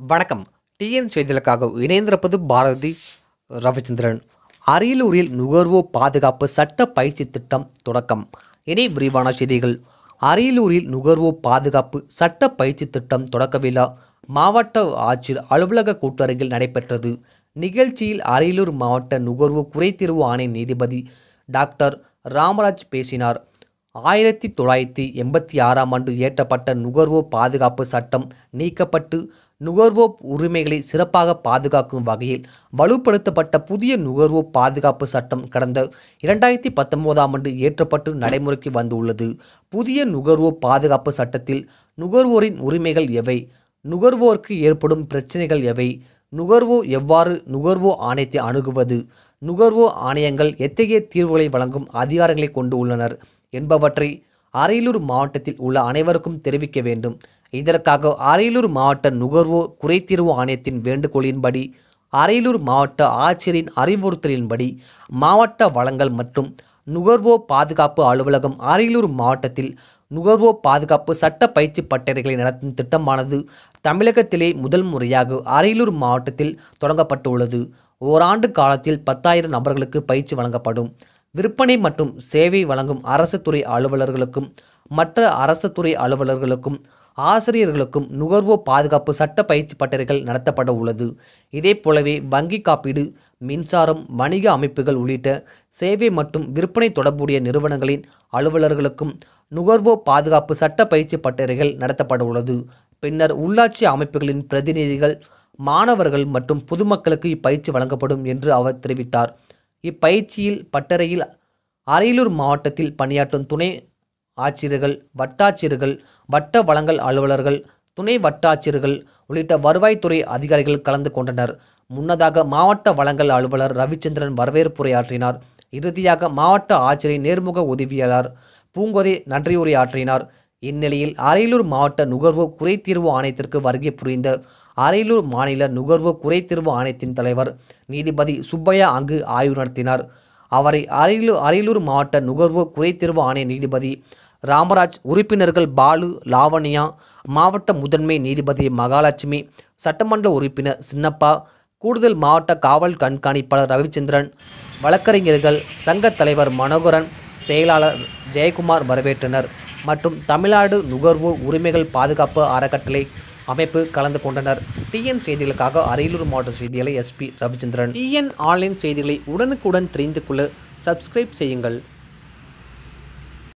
வணக்கம் டிஎன் செய்திகளுக்காக இணைந்திருப்பது பாரதி ரவிச்சந்திரன் அரியலூரில் நுகர்வோர் பாதுகாப்பு சட்ட பயிற்சி திட்டம் தொடக்கம் இனி விரிவான செய்திகள் அரியலூரில் நுகர்வோர் பாதுகாப்பு சட்ட பயிற்சி திட்டம் தொடக்க விழா மாவட்ட ஆட்சியர் அலுவலக கூட்டரங்கில் நடைபெற்றது நிகழ்ச்சியில் அரியலூர் மாவட்ட நுகர்வோர் குறைதீர்வு ஆணைய நீதிபதி டாக்டர் ராமராஜ் பேசினார் ஆயிரத்தி தொள்ளாயிரத்தி எண்பத்தி ஆறாம் ஆண்டு இயற்றப்பட்ட நுகர்வோர் பாதுகாப்பு சட்டம் நீக்கப்பட்டு நுகர்வோர் உரிமைகளை சிறப்பாக பாதுகாக்கும் வகையில் வலுப்படுத்தப்பட்ட புதிய நுகர்வோர் பாதுகாப்பு சட்டம் கடந்த இரண்டாயிரத்தி பத்தொன்பதாம் ஆண்டு இயற்றப்பட்டு நடைமுறைக்கு வந்துள்ளது புதிய நுகர்வோர் பாதுகாப்பு சட்டத்தில் நுகர்வோரின் உரிமைகள் எவை நுகர்வோருக்கு ஏற்படும் பிரச்சனைகள் எவை நுகர்வோர் எவ்வாறு நுகர்வோர் ஆணையத்தை அணுகுவது நுகர்வோர் ஆணையங்கள் எத்தகைய தீர்வுகளை வழங்கும் அதிகாரங்களை கொண்டு உள்ளனர் என்பவற்றை அரியலூர் மாவட்டத்தில் உள்ள அனைவருக்கும் தெரிவிக்க வேண்டும் இதற்காக அரியலூர் மாவட்ட நுகர்வோர் குறைதீர்வு ஆணையத்தின் வேண்டுகோளின்படி அரியலூர் மாவட்ட ஆட்சியரின் அறிவுறுத்தலின்படி மாவட்ட வளங்கள் மற்றும் நுகர்வோர் பாதுகாப்பு அலுவலகம் அரியலூர் மாவட்டத்தில் நுகர்வோர் பாதுகாப்பு சட்ட பயிற்சி பட்டறைகளை நடத்தும் திட்டமானது தமிழகத்திலே முதல் முறையாக அரியலூர் மாவட்டத்தில் தொடங்கப்பட்டுள்ளது ஓராண்டு காலத்தில் பத்தாயிரம் நபர்களுக்கு பயிற்சி வழங்கப்படும் விற்பனை மற்றும் சேவை வழங்கும் அரசு துறை அலுவலர்களுக்கும் மற்ற அரசு துறை அலுவலர்களுக்கும் ஆசிரியர்களுக்கும் நுகர்வோர் பாதுகாப்பு சட்ட பயிற்சி பட்டறைகள் நடத்தப்பட உள்ளது இதே போலவே வங்கி காப்பீடு மின்சாரம் வணிக அமைப்புகள் உள்ளிட்ட சேவை மற்றும் விற்பனை தொடர்புடைய நிறுவனங்களின் அலுவலர்களுக்கும் நுகர்வோர் பாதுகாப்பு சட்ட பயிற்சி பட்டறைகள் நடத்தப்பட உள்ளது பின்னர் உள்ளாட்சி அமைப்புகளின் பிரதிநிதிகள் மாணவர்கள் மற்றும் பொதுமக்களுக்கு இப்பயிற்சி வழங்கப்படும் என்று அவர் தெரிவித்தார் இப்பயிற்சியில் பட்டறையில் அரியலூர் மாவட்டத்தில் பணியாற்றும் துணை ஆட்சியர்கள் வட்டாட்சியர்கள் வட்ட வழங்கல் அலுவலர்கள் துணை வட்டாட்சியர்கள் உள்ளிட்ட வருவாய்த்துறை அதிகாரிகள் கலந்து கொண்டனர் முன்னதாக மாவட்ட வழங்கல் அலுவலர் ரவிச்சந்திரன் வரவேற்புரையாற்றினார் இறுதியாக மாவட்ட ஆட்சியரின் நேர்முக உதவியாளர் பூங்கொதை நன்றியுரையாற்றினார் இந்நிலையில் அரியலூர் மாவட்ட நுகர்வோர் குறைதீர்வு ஆணையத்திற்கு வருகை புரிந்த அரியலூர் மாநில நுகர்வோர் குறைதீர்வு ஆணையத்தின் தலைவர் நீதிபதி சுப்பையா அங்கு ஆய்வு நடத்தினார் அவரை அரியலூர் அரியலூர் மாவட்ட நுகர்வோர் குறைதீர்வு ஆணைய நீதிபதி ராமராஜ் உறுப்பினர்கள் பாலு லாவண்யா மாவட்ட முதன்மை நீதிபதி மகாலட்சுமி சட்டமன்ற உறுப்பினர் சின்னப்பா கூடுதல் மாவட்ட காவல் கண்காணிப்பாளர் ரவிச்சந்திரன் வழக்கறிஞர்கள் சங்கத் தலைவர் மனோகரன் செயலாளர் ஜெயக்குமார் வரவேற்றனர் மற்றும் தமிழ்நாடு நுகர்வோர் உரிமைகள் பாதுகாப்பு அறக்கட்டளை அமைப்பு கலந்து கொண்டனர் டிஎன் செய்திகளுக்காக அரியலூர் மாவட்ட செய்திகளை எஸ்பி ரவிச்சந்திரன் டிஎன் ஆன்லைன் செய்திகளை உடனுக்குடன் தெரிந்து கொள்ள சப்ஸ்கிரைப் செய்யுங்கள்